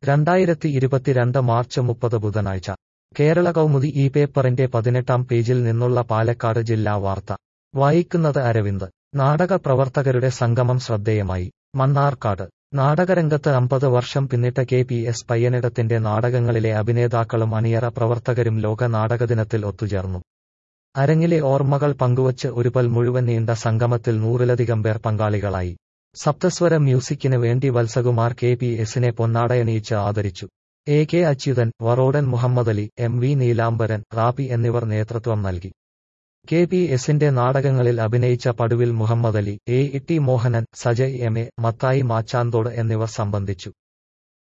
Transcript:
രണ്ടായിരത്തി ഇരുപത്തിരണ്ട് മാർച്ച് മുപ്പത് ബുധനാഴ്ച കേരള കൗമുദി ഈ പേപ്പറിന്റെ പതിനെട്ടാം പേജിൽ നിന്നുള്ള പാലക്കാട് ജില്ലാ വാർത്ത വായിക്കുന്നത് അരവിന്ദ് നാടക പ്രവർത്തകരുടെ സംഗമം ശ്രദ്ധേയമായി മണ്ണാർക്കാട് നാടകരംഗത്ത് അമ്പത് വർഷം പിന്നിട്ട കെ പി എസ് പയ്യനിടത്തിന്റെ നാടകങ്ങളിലെ അഭിനേതാക്കളും അണിയറ പ്രവർത്തകരും ലോക നാടകദിനത്തിൽ ഒത്തുചേർന്നു അരങ്ങിലെ ഓർമ്മകൾ പങ്കുവച്ച് ഒരു പൽ മുഴുവൻ നീണ്ട സംഗമത്തിൽ നൂറിലധികം പേർ പങ്കാളികളായി സപ്തസ്വര മ്യൂസിക്കിന് വേണ്ടി വത്സകുമാർ കെ പി എസിനെ പൊന്നാടയണിയിച്ച് ആദരിച്ചു A K Achuthan Varodan Muhammadali M V Neelambaran Rappi എന്നിവർ നേതൃത്വം നൽകി കെ പി എസിന്റെ നാടകങ്ങളിൽ അഭിനയിച്ച Paduvil Muhammadali A E T Mohanan Sajay M A Mathai Machanthodu എന്നിവർ സംബന്ധിച്ചു